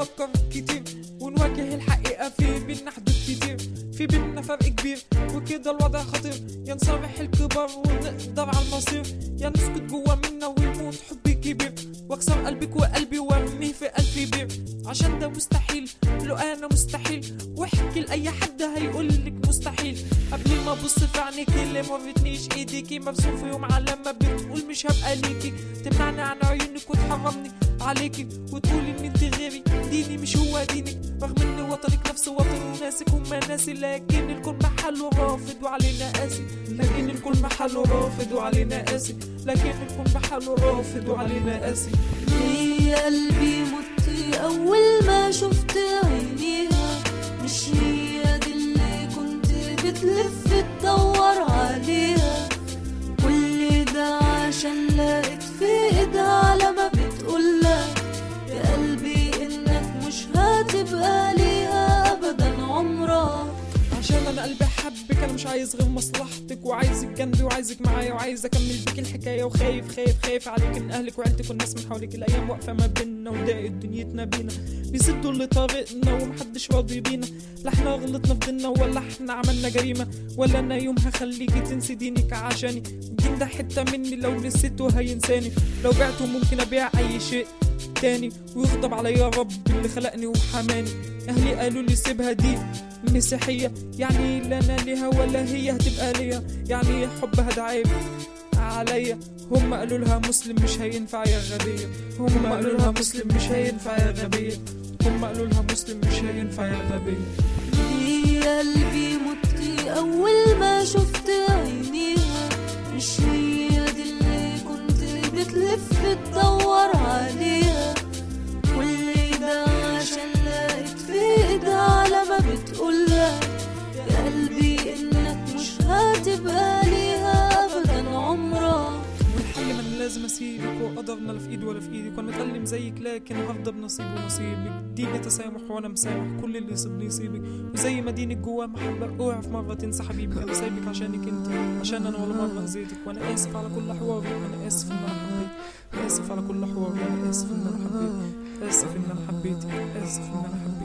نفكر كتير ونواجه الحقيقة في بينا حدود كتير في بينا فرق كبير وكده الوضع خطير يا نصالح الكبار ونقدر على المصير يا نسكت جوا منا ويموت حبي كبير واكسر قلبك وقلبي وارميه في ألف بير عشان ده مستحيل لو انا مستحيل واحكي لاي حد هيقولك مستحيل قبل ما ابص في عينيك اللي مرتنيش ايديكي مرسوم في يوم علامة بتقول مش هبقى ليكي تمنعني عن عيونك وتحرمني عليكي وتقولي ان انت غيري ديني مش هو دينك رغم ان وطنك نفس وطن وناسك هم ناسي لكن الكل محله رافض وعلينا قاسي لكن الكل محله رافض وعلينا قاسي لكن الكل محله رافض وعلينا قاسي ليه يا قلبي مت أول ما شفت عينيها مش هي دي اللي كنت بتلف تدور عليها كل ده عشان لقيت في ايدها علامة بتقولها يا قلبي انك مش هتبقى ليها ابدا عمرك عشان انا قلبي حبك انا مش عايز غير مصلحتك وعايزك جنبي وعايزك معايا وعايز اكمل بيك الحكايه وخايف خايف خايف عليك من اهلك وعيلتك والناس من حواليك الايام واقفه ما بينا وضاقت دنيتنا بينا بيسدوا اللي طريقنا ومحدش راضي بينا لا احنا غلطنا في ديننا ولا احنا عملنا جريمه ولا انا يوم هخليكي تنسي دينك عشاني الدين ده حته مني لو نسيته هينساني لو بعته ممكن ابيع اي شيء تاني ويغضب عليا رب اللي خلقني وحماني اهلي قالوا لي سيبها دي مسيحية يعني لا انا ليها ولا هي هتبقى ليا يعني حبها ده عيب عليا هم قالوا لها مسلم مش هينفع يا غبية هم قالوا لها مسلم مش هينفع يا غبية هم قالوا لها مسلم مش هينفع يا غبية ليه يا قلبي مت أول ما شفت عينيها مش هي دي اللي كنت بتلف تدور عليها كل ده عشان لقيت في ايدها علامة بتقولها يا قلبي انك مش هتبقى ليها ابدا عمرك والحل ما انا لازم اسيبك وقدرنا لا في ايدي ولا في ايدك وانا متألم زيك لكن هرضى بنصيبي ونصيبك ديني تسامح وانا مسامح كل اللي يصيبني يصيبك وزي ما دينك جواه محبة اوعى في مرة تنسى حبيبي انا سايبك عشانك انت عشان انا ولا مرة اذيتك وانا اسف على كل حواري انا اسف ان انا حبيت اسف على كل حواري انا اسف ان انا حبيت اسف ان انا حبيتك اسف ان انا حبيت